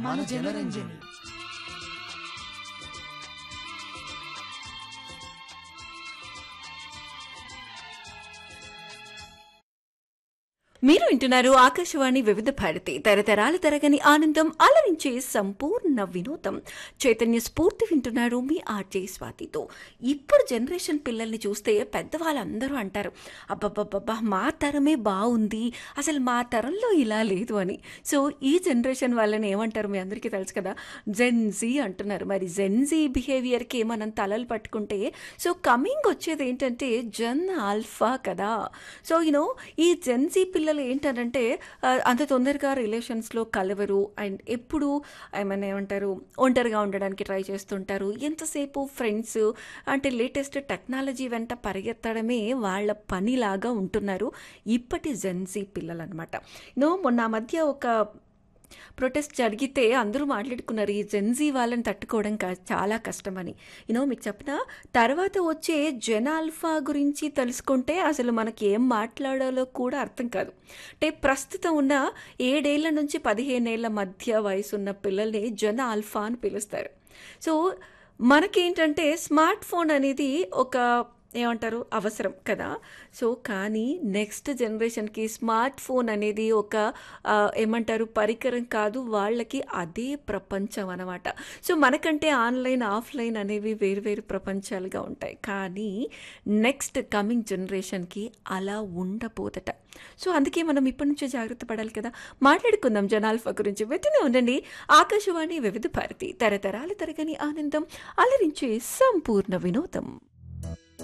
మన జనరంజని మీరు వింటున్నారు ఆకాశవాణి వివిధ భారతి తరతరాల తరగని ఆనందం అలరించే సంపూర్ణ వినోదం చైతన్య స్ఫూర్తి వింటున్నారు మీ ఆర్జే స్వాతితో ఇప్పుడు జనరేషన్ పిల్లల్ని చూస్తే పెద్దవాళ్ళందరూ అంటారు అబ్బబ్బబ్బబ్బా మా తరమే బాగుంది అసలు మా తరంలో ఇలా లేదు అని సో ఈ జనరేషన్ వాళ్ళని ఏమంటారు మీ అందరికీ తెలుసు కదా జెన్జీ అంటున్నారు మరి జెన్జీ బిహేవియర్కి మనం తలలు పట్టుకుంటే సో కమింగ్ వచ్చేది ఏంటంటే జన్ ఆల్ఫా కదా సో యూనో ఈ జెన్జీ పిల్లలు ఏంటంటే ఆ, అంత తొందరగా రిలేషన్స్లో కలవరు అండ్ ఎప్పుడు ఏమైనా ఏమంటారు ఒంటరిగా ఉండడానికి ట్రై చేస్తుంటారు ఎంతసేపు ఫ్రెండ్స్ అంటే లేటెస్ట్ టెక్నాలజీ వెంట పరిగెత్తడమే వాళ్ళ పనిలాగా ఉంటున్నారు ఇప్పటి జెన్జీ పిల్లలు అనమాట నో మొన్న ఆ మధ్య ఒక ప్రొటెస్ట్ జరిగితే అందరూ మాట్లాడుకున్నారు ఈ జెన్జీ వాళ్ళని తట్టుకోవడం క- చాలా కష్టమని యూనో మీకు చెప్పిన తర్వాత వచ్చే జెన్ ఆల్ఫా గురించి తెలుసుకుంటే అసలు మనకి ఏం మాట్లాడాలో కూడా అర్థం కాదు అంటే ప్రస్తుతం ఉన్న ఏడేళ్ల నుంచి పదిహేనేళ్ల మధ్య వయసు ఉన్న పిల్లల్ని జెన్ ఆల్ఫా అని పిలుస్తారు సో మనకేంటంటే స్మార్ట్ ఫోన్ అనేది ఒక ఏమంటారు అవసరం కదా సో కానీ నెక్స్ట్ జనరేషన్కి స్మార్ట్ ఫోన్ అనేది ఒక ఆ, ఏమంటారు పరికరం కాదు వాళ్ళకి అదే ప్రపంచం అనమాట సో మనకంటే ఆన్లైన్ ఆఫ్లైన్ అనేవి వేరు వేరు ప్రపంచాలుగా ఉంటాయి కానీ నెక్స్ట్ కమింగ్ జనరేషన్కి అలా ఉండబోదట సో అందుకే మనం ఇప్పటి నుంచే జాగ్రత్త పడాలి కదా మాట్లాడుకుందాం జనాల్ఫా గురించి వెంటనే ఉండండి ఆకాశవాణి వివిధ భారతి తరతరాల తరగని ఆనందం అలరించే సంపూర్ణ వినోదం